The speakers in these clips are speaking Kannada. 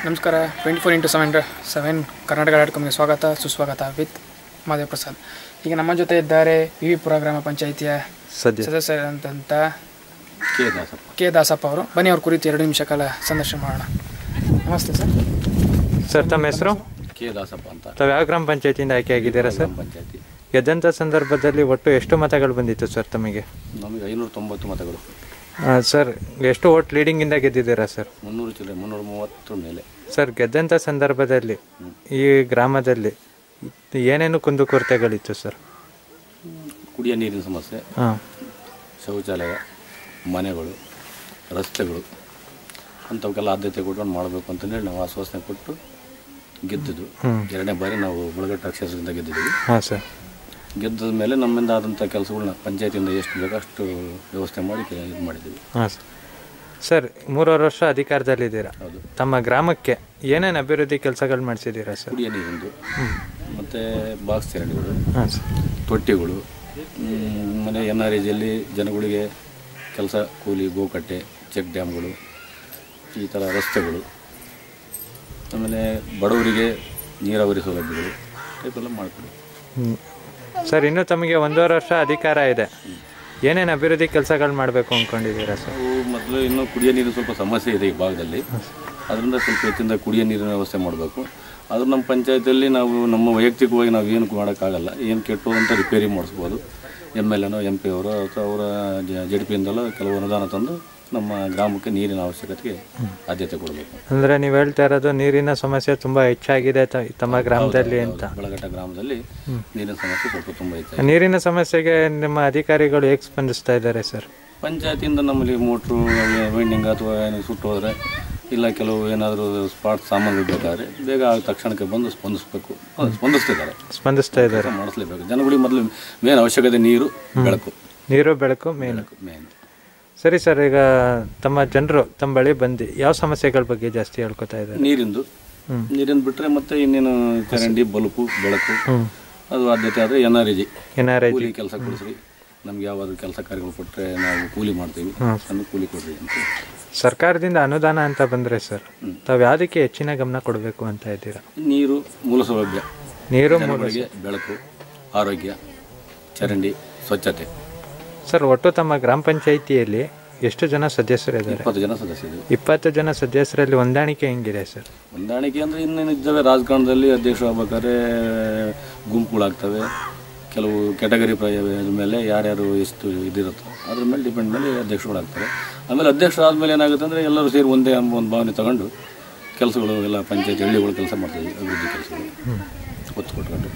ನಮಸ್ಕಾರ twenty four into seven seven Karnataka dot ಕಾಮ್ಗೆ ಸ್ವಾಗತ ಸುಸ್ವಾಗತ ವಿತ್ ಮಾದೇವ್ ಪ್ರಸಾದ್ ಈಗ ನಮ್ಮ ಜೊತೆ ಇದ್ದಾರೆ ವಿ ವಿ ಪುರ ಗ್ರಾಮ ಪಂಚಾಯಿತಿಯ ಸದ್ಯ ಸದಸ್ಯರಂತ ಕೆ ದಾಸಪ್ಪ ಕೆ ದಾಸಪ್ಪ ಅವರು ಬನ್ನಿ ಅವ್ರ ಕುರಿತು ಎರಡು ನಿಮಿಷ ಕಾಲ ಸಂದರ್ಶನ ಮಾಡೋಣ ನಮಸ್ತೆ ಸರ್ ಸರ್ ತಮ್ಮ ಹೆಸರು ಕೆ ದಾಸಪ್ಪ ಅಂತ ತಾವು ಯಾವ ಗ್ರಾಮ ಪಂಚಾಯತಿಯಿಂದ ಆಯ್ಕೆ ಆಗಿದ್ದೀರಾ ಸರ್ ಗ್ರಾಮ ಪಂಚಾಯತಿ ಗೆದ್ದಂಥ ಸಂದರ್ಭದಲ್ಲಿ ಒಟ್ಟು ಎಷ್ಟು ಮತಗಳು ಬಂದಿತ್ತು ಸರ್ ತಮಗೆ ನಮಗೆ ಐನೂರ ತೊಂಬತ್ತು ಮತಗಳು ಆ, ಸರ್ ಎಷ್ಟು ಓಟ್ ಲೀಡಿಂಗಿಂದ ಗೆದ್ದಿದ್ದೀರಾ ಸರ್ ಮುನ್ನೂರು ಚಿಲ್ಲರೆ ಮುನ್ನೂರ ಮೂವತ್ತರ ಮೇಲೆ ಸರ್ ಗೆದ್ದಂಥ ಸಂದರ್ಭದಲ್ಲಿ ಈ ಗ್ರಾಮದಲ್ಲಿ ಏನೇನು ಕುಂದುಕೊರತೆಗಳಿತ್ತು ಸರ್ ಕುಡಿಯ ನೀರಿನ ಸಮಸ್ಯೆ ಹಾಂ ಶೌಚಾಲಯ ಮನೆಗಳು ರಸ್ತೆಗಳು ಅಂಥವಕ್ಕೆಲ್ಲ ಆದ್ಯತೆ ಕೊಟ್ಕೊಂಡು ಮಾಡಬೇಕು ಅಂತಂದೇಳಿ ನಾವು ಆಶ್ವಾಸನೆ ಕೊಟ್ಟು ಗೆದ್ದಿದ್ದು ಎರಡನೇ ಬಾರಿ ನಾವು ಬುಳಗಟ್ಟ ಕ್ಷೇತ್ರದಿಂದ ಗೆದ್ದಿದ್ದೀವಿ ಹಾಂ ಸರ್ ಗೆದ್ದದ ಮೇಲೆ ನಮ್ಮಿಂದ ಆದಂಥ ಕೆಲಸಗಳನ್ನ ಪಂಚಾಯತಿಯಿಂದ ಎಷ್ಟು ಬೇಕೋ ಅಷ್ಟು ವ್ಯವಸ್ಥೆ ಮಾಡಿ ಇದು ಮಾಡಿದ್ದೀವಿ ಹಾಂ ಸರ್ ಸರ್ ಮೂರುವರೆ ವರ್ಷ ಅಧಿಕಾರದಲ್ಲಿದ್ದೀರಾ ಹೌದು ತಮ್ಮ ಗ್ರಾಮಕ್ಕೆ ಏನೇನು ಅಭಿವೃದ್ಧಿ ಕೆಲಸಗಳು ಮಾಡಿಸಿದ್ದೀರಾ ಸರ್ ಕುಡಿಯ ನೀರಿಂದು ಮತ್ತು ಬಾಕ್ಸ್ ಚರಂಡಿಗಳು ಹಾಂ ಸರ್ ತೊಟ್ಟಿಗಳು ಮ್, ಮನೆ ಎನ್ ಆರ್ ಎಜಲ್ಲಿ ಜನಗಳಿಗೆ ಕೆಲಸ ಕೂಲಿ ಗೋಕಟ್ಟೆ ಚೆಕ್ ಡ್ಯಾಮ್ಗಳು ಈ ಥರ ರಸ್ತೆಗಳು ಆಮೇಲೆ ಬಡವರಿಗೆ ನೀರಾವರಿ ಸೌಲಭ್ಯಗಳು ಟೈಪೆಲ್ಲ ಮಾಡಿಕೊಡಿ ಹ್ಮ್. ಸರ್ ಇನ್ನು ತಮಗೆ ಒಂದೂವರೆ ವರ್ಷ ಅಧಿಕಾರ ಇದೆ ಏನೇನು ಅಭಿವೃದ್ಧಿ ಕೆಲಸಗಳು ಮಾಡಬೇಕು ಅಂದ್ಕೊಂಡಿದ್ದೀರಾ ಸರ್ ನಾವು ಮೊದಲು ಇನ್ನೂ ಕುಡಿಯೋ ನೀರಿನ ಸ್ವಲ್ಪ ಸಮಸ್ಯೆ ಇದೆ ಈ ಭಾಗದಲ್ಲಿ ಅದರಿಂದ ಸ್ವಲ್ಪ ಹೆಚ್ಚಿನ ಕುಡಿಯೋ ನೀರಿನ ವ್ಯವಸ್ಥೆ ಮಾಡಬೇಕು ಆದರೂ ನಮ್ಮ ಪಂಚಾಯತಿಯಲ್ಲಿ ನಾವು ನಮ್ಮ ವೈಯಕ್ತಿಕವಾಗಿ ನಾವು ಏನು ಮಾಡೋಕ್ಕಾಗಲ್ಲ ಏನು ಕೆಟ್ಟು ಅಂತ ರಿಪೇರಿ ಮಾಡಿಸ್ಬೋದು ಎಮ್ ಎಲ್ ಎನೋ ಎಂ ಪಿ ಅವರು ಅಥವಾ ಅವರ ಜೆ ಡಿ ಪಿಯಿಂದಲೋ ಕೆಲವು ಅನುದಾನ ತಂದು ನಮ್ಮ ಗ್ರಾಮಕ್ಕೆ ನೀರಿನ ಅವಶ್ಯಕತೆಗೆ ಆದ್ಯತೆ ಕೊಡಬೇಕು ಅಂದರೆ ನೀವು ಹೇಳ್ತಾ ಇರೋದು ನೀರಿನ ಸಮಸ್ಯೆ ತುಂಬ ಹೆಚ್ಚಾಗಿದೆ ತ- ತಮ್ಮ ಗ್ರಾಮದಲ್ಲಿ ಅಂತ ಬಳಘಟ್ಟ ಗ್ರಾಮದಲ್ಲಿ ನೀರಿನ ಸಮಸ್ಯೆ ಸ್ವಲ್ಪ ತುಂಬ ಹೆಚ್ಚಾಗಿದೆ ನೀರಿನ ಸಮಸ್ಯೆಗೆ ನಿಮ್ಮ ಅಧಿಕಾರಿಗಳು ಹೇಗೆ ಸ್ಪಂದಿಸ್ತಾ ಇದ್ದಾರೆ ಸರ್ ಪಂಚಾಯತಿಯಿಂದ ನಮ್ಮಲ್ಲಿ ಮೋಟ್ರು ವೈಂಡಿಂಗ್ ಅಥವಾ ಏನು ಸುಟ್ಟು ಹೋದರೆ ಇಲ್ಲ ಕೆಲವು ಏನಾದರೂ ಸ್ಪಾಟ್ ಸಾಮಾನುಗಳು ಬೇಕಾದರೆ ಬೇಗ ಆ ತಕ್ಷಣಕ್ಕೆ ಬಂದು ಸ್ಪಂದಿಸಬೇಕು ಸ್ಪಂದಿಸ್ತಿದ್ದಾರೆ ಸ್ಪಂದಿಸ್ತಾ ಇದ್ದಾರೆ ಕೆಲಸ ಮಾಡಿಸ್ಲೇಬೇಕು ಜನಗಳಿಗೆ ಮೊದಲು ಮೇನ್ ಅವಶ್ಯಕತೆ ನೀರು ಬೆಳಕು ನೀರು ಬೆಳಕು ಮೇನ್ ಮೇನ್ ಸರಿ ಸರ್ ಈಗ ತಮ್ಮ ಜನರು ತಮ್ಮ ಬಳಿ ಬಂದು ಯಾವ ಸಮಸ್ಯೆಗಳ ಬಗ್ಗೆ ಜಾಸ್ತಿ ಹೇಳ್ಕೊತಾ ಇದ್ದಾರೆ ನೀರಿಂದು ನೀರಿಂದ ಬಿಟ್ಟರೆ ಮತ್ತೆ ಇನ್ನೇನು ಚರಂಡಿ ಬಲ್ಪು ಬೆಳಕು ಅದು ಆದ್ಯತೆ ಆದರೆ ಎನ್ ಆರ್ ಜಿ ಏನಾರ ಕೂಲಿ ಕೆಲಸ ಕೊಡಿಸ್ರಿ ನಮ್ಗೆ ಯಾವ್ದಾದ್ರು ಕೆಲಸ ಕಾರ್ಯಗಳು ಕೊಟ್ಟರೆ ನಾವು ಕೂಲಿ ಮಾಡ್ತೀವಿ ನಮಗೆ ಕೂಲಿ ಕೊಡ್ರಿ ಅಂತ ಸರ್ಕಾರದಿಂದ ಅನುದಾನ ಅಂತ ಬಂದರೆ ಸರ್ ತಾವು ಯಾವುದಕ್ಕೆ ಹೆಚ್ಚಿನ ಗಮನ ಕೊಡಬೇಕು ಅಂತ ಇದ್ದೀರಾ ನೀರು ಮೂಲ ಸೌಲಭ್ಯ ನೀರು ಜನಗಳಿಗೆ ಬೆಳಕು ಆರೋಗ್ಯ ಚರಂಡಿ ಸ್ವಚ್ಛತೆ ಸರ್ ಒಟ್ಟು ತಮ್ಮ ಗ್ರಾಮ ಪಂಚಾಯಿತಿಯಲ್ಲಿ ಎಷ್ಟು ಜನ ಸದಸ್ಯರಿದ್ದಾರೆ ಇಪ್ಪತ್ತು ಜನ ಸದಸ್ಯರು ಇಪ್ಪತ್ತು ಜನ ಸದಸ್ಯರಲ್ಲಿ ಹೊಂದಾಣಿಕೆ ಹೆಂಗಿದೆ ಸರ್ ಹೊಂದಾಣಿಕೆ ಅಂದರೆ ಇನ್ನೇನು ಇದ್ದಾವೆ ರಾಜಕಾರಣದಲ್ಲಿ ಅಧ್ಯಕ್ಷರು ಆಗ್ಬೇಕಾದ್ರೆ ಗುಂಪುಗಳಾಗ್ತವೆ ಕೆಲವು ಕೆಟಗರಿ ಪ್ರಾಯ ಮೇಲೆ ಯಾರ್ಯಾರು ಎಷ್ಟು ಇದಿರುತ್ತೋ ಅದ್ರ ಮೇಲೆ ಡಿಪೆಂಡ್ ಮೇಲೆ ಅಧ್ಯಕ್ಷರುಗಳಾಗ್ತಾರೆ ಆಮೇಲೆ ಅಧ್ಯಕ್ಷರು ಆದಮೇಲೆ ಏನಾಗುತ್ತೆ ಅಂದರೆ ಎಲ್ಲರೂ ಸೇರಿ ಒಂದೇ ಎಂಬ ಒಂದು ಭಾವನೆ ತಗೊಂಡು ಕೆಲಸಗಳು ಎಲ್ಲ ಪಂಚಾಯತ್ ಹಳ್ಳಿಗಳು ಕೆಲಸ ಮಾಡ್ತೀವಿ ಅಭಿವೃದ್ಧಿ ಕೆಲಸಗಳು ಒತ್ತು ಕೊಟ್ಕೊಂಡು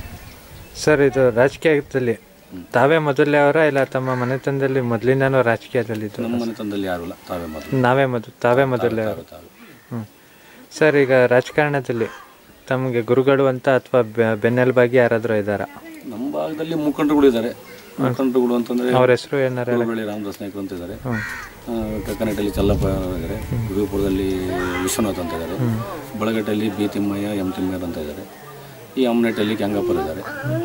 ಸರ್ ಇದು ರಾಜಕೀಯದಲ್ಲಿ ತಾವೇ ಮೊದಲೇ ಅವರ ಇಲ್ಲ ತಮ್ಮ ಮನೆತನದಲ್ಲಿ ಮೊದಲಿಂದನೂ ರಾಜಕೀಯದಲ್ಲಿದ್ದು ನಮ್ಮ ಮನೆತನದಲ್ಲಿ ಯಾರೂ ಇಲ್ಲ ತಾವೇ ಮೊದಲು ನಾವೇ ಮೊದಲು ತಾವೇ ಮೊದಲೇ ಅವರು ತಾವೇ ಹ್ಞೂ ಸರ್ ಈಗ ರಾಜಕಾರಣದಲ್ಲಿ ತಮಗೆ ಗುರುಗಳು ಅಂತ ಅಥವಾ ಬೆನ್ನೆಲುಬಾಗಿ ಯಾರಾದರೂ ಇದ್ದಾರಾ ನಮ್ಮ ಭಾಗದಲ್ಲಿ ಮುಖಂಡರುಗಳು ಇದ್ದಾರೆ ಮುಖಂಡರುಗಳು ಅಂತಂದರೆ ಅವ್ರ ಹೆಸರು ಏನಾರ ಬಳ್ಳಿ ರಾಮದಾಸ್ ನಾಯ್ಕರು ಅಂತ ಇದ್ದಾರೆ ಹ್ಞೂ ಕಕ್ಕನಟ್ಟಲ್ಲಿ ಚಲ್ಲಪ್ಪ ಇದ್ದಾರೆ ಗುರುಪುರದಲ್ಲಿ ವಿಶ್ವನಾಥ್ ಅಂತ ಇದ್ದಾರೆ ಬಳಗಟ್ಟಲ್ಲಿ ಬಿ ತಿಮ್ಮಯ್ಯ ಎಂ ತಿಮ್ಮಯ್ಯ ಅಂತ ಇದ್ದಾರೆ ಈ ಅಮ್ಮನಟ್ಟಲ್ಲಿ ಕೆಂಗಪ್ಪರ್ ಇದ್ದಾರೆ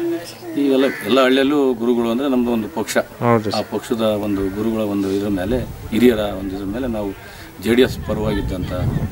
ಇವೆಲ್ಲ ಎಲ್ಲ ಹಳ್ಳಿಯಲ್ಲೂ ಗುರುಗಳು ಅಂದರೆ ನಮ್ಮದು ಒಂದು ಪಕ್ಷ ಹೌದು ಆ ಪಕ್ಷದ ಒಂದು ಗುರುಗಳ ಒಂದು ಇದ್ರ ಮೇಲೆ ಹಿರಿಯರ ಒಂದು ಇದ್ರ ಮೇಲೆ ನಾವು ಜೆ ಡಿ ಎಸ್ ಪರವಾಗಿದ್ದಂಥ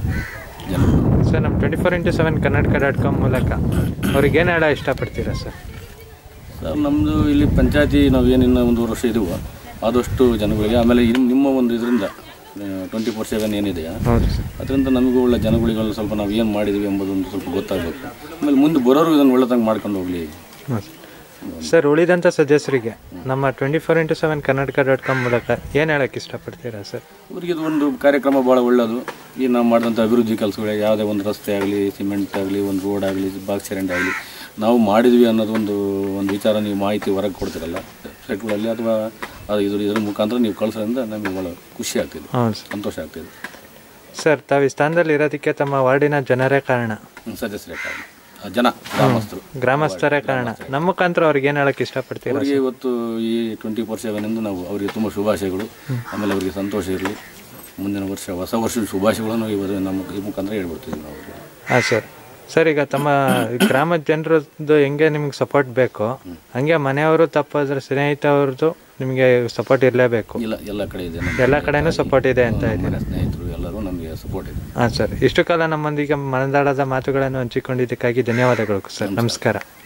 ಜನರು ಸರ್ ನಮ್ಮ twenty four into seven Karnataka dot com ಮೂಲಕ ಅವ್ರಿಗೆ ಏನು ಹೇಳ ಇಷ್ಟಪಡ್ತೀರಾ ಸರ್ ಸರ್ ನಮ್ಮದು ಇಲ್ಲಿ ಪಂಚಾಯತಿ ನಾವು ಏನಿನ್ನ ಒಂದು ವರ್ಷ ಇದೀವೋ ಆದಷ್ಟು ಜನಗಳಿಗೆ ಆಮೇಲೆ ಇನ್ನು ನಿಮ್ಮ ಒಂದು ಇದರಿಂದ ಟ್ವೆಂಟಿ ಫೋರ್ ಸೆವೆನ್ ಏನಿದೆಯಾ ಹೌದು ಸರ್ ಅದರಿಂದ ನಮಗೂ ಒಳ್ಳೆ ಜನಗಳಿಗೆಲ್ಲ ಸ್ವಲ್ಪ ನಾವು ಏನು ಮಾಡಿದ್ವಿ ಎಂಬುದೊಂದು ಸ್ವಲ್ಪ ಗೊತ್ತಾಗಬೇಕು ಆಮೇಲೆ ಮುಂದೆ ಬರೋರು ಇದನ್ನು ಒಳ್ಳೆದಂಗೆ ಮಾಡ್ಕೊಂಡು ಹೋಗಲಿ ಹ್ಞೂ ಸರ್ ಉಳಿದಂಥ ಸದಸ್ಯರಿಗೆ ನಮ್ಮ twenty four into seven Karnataka dot com ಮೂಲಕ ಏನು ಹೇಳಕ್ಕೆ ಇಷ್ಟಪಡ್ತೀರಾ ಸರ್ ಅವರಿಗೆ ಇದು ಒಂದು ಕಾರ್ಯಕ್ರಮ ಭಾಳ ಒಳ್ಳೆಯದು ಈ ನಾವು ಮಾಡಿದಂಥ ಅಭಿವೃದ್ಧಿ ಕೆಲಸಗಳು ಯಾವುದೇ ಒಂದು ರಸ್ತೆ ಆಗಲಿ ಸಿಮೆಂಟ್ ಆಗಲಿ ಒಂದು ರೋಡ್ ಆಗಲಿ ಬಾಕ್ಸ್ ಚರಂಡಿ ಆಗಲಿ ನಾವು ಮಾಡಿದ್ವಿ ಅನ್ನೋದು ಒಂದು ಒಂದು ವಿಚಾರ ನೀವು ಮಾಹಿತಿ ಹೊರಗೆ ಕೊಡ್ತೀರಲ್ಲ ವೆಬ್ಸೈಟ್ಗಳಲ್ಲಿ ಅಥವಾ ಅದು ಇದ್ರ ಇದ್ರ ಮುಖಾಂತರ ನೀವು ಕಳಿಸೋದ್ರಿಂದ ನಮಗೆ ಭಾಳ ಖುಷಿ ಆಗ್ತಿದೆ ಹೌದು ಸರ್ ಸಂತೋಷ ಆಗ್ತಿದೆ ಸರ್ ತಾವು ಈ ಸ್ಥಾನದಲ್ಲಿ ಇರೋದಕ್ಕೆ ತಮ್ಮ ವಾರ್ಡಿನ ಜನರೇ ಕಾರಣ ಹ್ಮ್, ಸದಸ್ಯರೇ ಕಾರಣ ಆ ಜನ ಗ್ರಾಮಸ್ಥರು ಗ್ರಾಮಸ್ಥರೇ ಕಾರಣ ನಮ್ಮ ಮುಖಾಂತರ ಅವ್ರಿಗೆ ಏನು ಹೇಳಕ್ಕೆ ಇಷ್ಟಪಡ್ತೀರಾ ಅವರಿಗೆ ಇವತ್ತು ಈ ಟ್ವೆಂಟಿ ಫೋರ್ ಸೆವೆನಿಂದ ನಾವು ಅವರಿಗೆ ತುಂಬ ಶುಭಾಶಯಗಳು ಆಮೇಲೆ ಅವರಿಗೆ ಸಂತೋಷ ಇರಲಿ ಮುಂದಿನ ವರ್ಷ ಹೊಸ ವರ್ಷದ ಶುಭಾಶಯಗಳನ್ನು ಇವತ್ತು ನಮ್ಮ ಈ ಮುಖಾಂತರ ಹೇಳ್ಬಿಡ್ತೀವಿ ನಾವು ಅವ್ರಿಗೆ. ಹಾಂ ಸರ್ ಸರ್ ಈಗ ತಮ್ಮ ಗ್ರಾಮದ ಜನರದ್ದು ಹೆಂಗೆ ನಿಮ್ಗೆ ಸಪೋರ್ಟ್ ಬೇಕು ಹಂಗೆ ಮನೆಯವರು ತಪ್ಪಾದ್ರೆ ಸ್ನೇಹಿತವ್ರದ್ದು ನಿಮಗೆ ಸಪೋರ್ಟ್ ಇರಲೇಬೇಕು ಇಲ್ಲ ಎಲ್ಲ ಕಡೆ ಇದೆ ನಮ್ಮ ಎಲ್ಲ ಕಡೆನೂ ಸಪೋರ್ಟ್ ಇದೆ ಅಂತ ಇದೆ ಮನೆ ಸ್ನೇಹಿತರು ಎಲ್ಲರೂ ನಮಗೆ ಸಪೋರ್ಟ್ ಇದೆ ಹಾಂ ಸರ್ ಇಷ್ಟು ಕಾಲ ನಮ್ಮೊಂದಿಗೆ ಮನದಾಳದ ಮಾತುಗಳನ್ನು ಹಂಚಿಕೊಂಡಿದ್ದಕ್ಕಾಗಿ ಧನ್ಯವಾದಗಳು ಸರ್ ನಮಸ್ಕಾರ